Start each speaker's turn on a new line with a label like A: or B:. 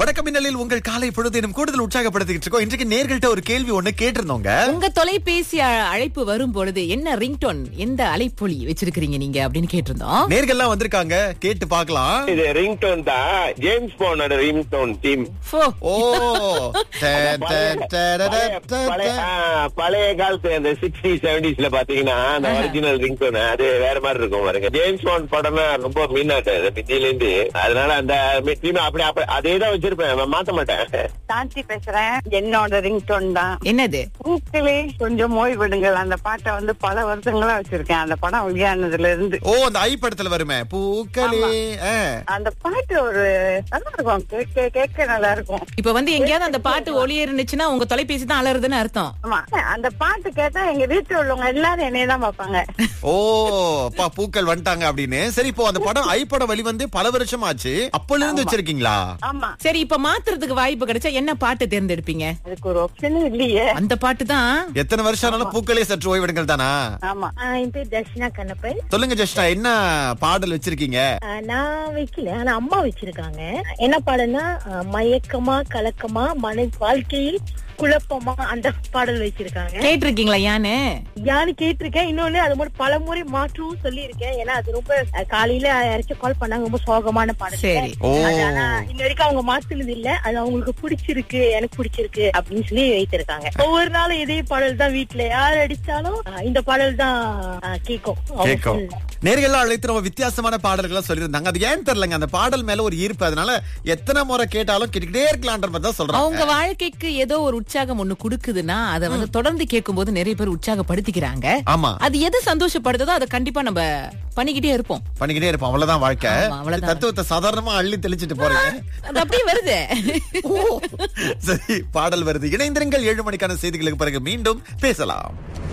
A: வணக்கம் மின்னலில் உங்கள் காலை பொழுதினும் கூடுதல் உற்சாகப்படுத்திக்கிட்டு இருக்கோம் இன்றைக்கு நேர்கள்ட்ட ஒரு கேள்வி ஒண்ணு கேட்டிருந்தோங்க
B: உங்க தொலைபேசி அ- அழைப்பு வரும் பொழுது என்ன ரிங்டோன் எந்த அலைப்பொலி வச்சிருக்கீங்க நீங்க அப்படின்னு கேட்டிருந்தோம்
A: நேர்கள்லாம் வந்திருக்காங்க கேட்டு பார்க்கலாம்
C: இது ரிங்டோன் தான் ஜேம்ஸ் போனோட ரிங்டோன் டீம்
B: ஃபோ.
A: ஓ ட, ட, ட, ட, ட, ட,
C: பழைய
A: ட.
C: ஆ, பழைய காலத்து அந்த சிக்ஸ்டி செவன்டிஸ்ல பாத்தீங்கன்னா அந்த ஒரிஜினல் ரிங்டோன் அது வேற மாதிரி இருக்கும் பாருங்க ஜேம்ஸ் பாண்ட் படம்னா ரொம்ப மீனாட்டு பிந்தில இருந்து அதனால அந்த டீம் அப்படி அப்ப அதே தான் வச்சிருப்பேன் மாத்த மாட்டேன்
D: சாந்தி பேசுறேன் என்னோட ரிங்டோன் தான்
B: என்னது
D: பூக்களே கொஞ்சம் ஓய்வு விடுங்கள் அந்த பாட்டை வந்து பல வருஷங்களா வச்சிருக்கேன் அந்த படம் வெளியானதுல இருந்து
A: ஓ அந்த ஐ படத்துல வருமே பூக்களே ஆ.
D: அந்த பாட்டு ஒரு நல்லா இருக்கும் கேட்க கேட்க நல்லா இருக்கும்
B: இப்ப வந்து எங்கேயாவது அந்த பாட்டு ஒளியே இருந்துச்சுன்னா உங்க தொலைபேசி தான் அலறுதுன்னு அர்த்தம்
D: ஆமா அந்த பாட்டு கேட்டா எங்க வீட்டுல உள்ளவங்க எல்லாரும் என்னைய தான் பாப்பாங்க
A: ஓ அப்பா பூக்கள் வந்துட்டாங்க அப்படின்னு சரி இப்போ அந்த படம் ஐ படம் வெளிவந்து பல வருஷம் ஆச்சு அப்பல இருந்து வச்சிருக்கீங்களா
D: ஆமா
B: சரி இப்ப மாத்துறதுக்கு வாய்ப்பு கிடைச்சா என்ன பாட்டு தேர்ந்தெடுப்பீங்க
D: அதுக்கு ஒரு ஆப்ஷனும் இல்லையே
B: அந்த பாட்டு தான்
A: எத்தனை வருஷம் ஆனாலும் பூக்களே சற்று ஓய்விடுங்கள் தானா
D: ஆமா
E: என் பேர் தர்ஷனா கண்ணப்பன்
A: சொல்லுங்க ஜெஷ்டா என்ன பாடல் வச்சிருக்கீங்க
E: ஆஹ் நான் வைக்கல ஆனா அம்மா வச்சிருக்காங்க என்ன பாடல்னா ஆஹ் மயக்கமா கலக்கமா மன வாழ்க்கையில் குழப்பமா அந்த பாடல் வச்சிருக்காங்க
B: கேட்டிருக்கீங்களா யானு
E: யாரு கேட்டிருக்கேன் இன்னொன்னு அது மட்டும் பல முறை மாற்றவும் சொல்லியிருக்கேன் ஏன்னா அது ரொம்ப அஹ், காலையில யாராச்சும் கால் பண்ணாங்க ரொம்ப சோகமான பாடல்
B: சரி
A: ஓ
E: அது ஆனா இன்ன வரைக்கும் அவங்க மாத்துனது இல்ல அது அவங்களுக்கு பிடிச்சிருக்கு எனக்கு பிடிச்சிருக்கு அப்படின்னு சொல்லி வைத்திருக்காங்க ஒவ்வொரு நாளும் இதே பாடல் தான் வீட்டுல யார் அடிச்சாலும் ஆஹ், இந்த பாடல் தான் ஆஹ், கேக்கும் அவங்க
A: கேட்கும்
E: full.
A: நேர்கள்லாம் அழைத்து ரொம்ப வித்தியாசமான பாடல்கள் சொல்லியிருந்தாங்க அது ஏன் தெரியலங்க அந்த பாடல் மேல ஒரு ஈர்ப்பு அதனால எத்தனை முறை கேட்டாலும் கேட்டுக்கிட்டே இருக்கலான்ற மாதிரி தான் சொல்றாங்க
B: அவங்க வாழ்க்கைக்கு ஏதோ ஒரு உற்சாகம் ஒண்ணு கொடுக்குதுன்னா அதை வந்து தொடர்ந்து கேட்கும்போது நிறைய பேர் உற்சாகப்படுத்திக்கிறாங்க
A: ஆமா
B: அது எது சந்தோஷப்படுதோ அதை கண்டிப்பா நம்ம பண்ணிக்கிட்டே இருப்போம்
A: பண்ணிக்கிட்டே இருப்போம் அவ்வளவுதான் வாழ்க்கை
B: ஆமா, அவ்வளவுதான்.
A: தத்துவத்தை சாதாரணமா அள்ளி தெளிச்சிட்டு போறீங்க
B: அது அப்படியே வருது
A: சரி பாடல் வருது இணைந்திருங்கள் ஏழு மணிக்கான செய்திகளுக்கு பிறகு மீண்டும் பேசலாம்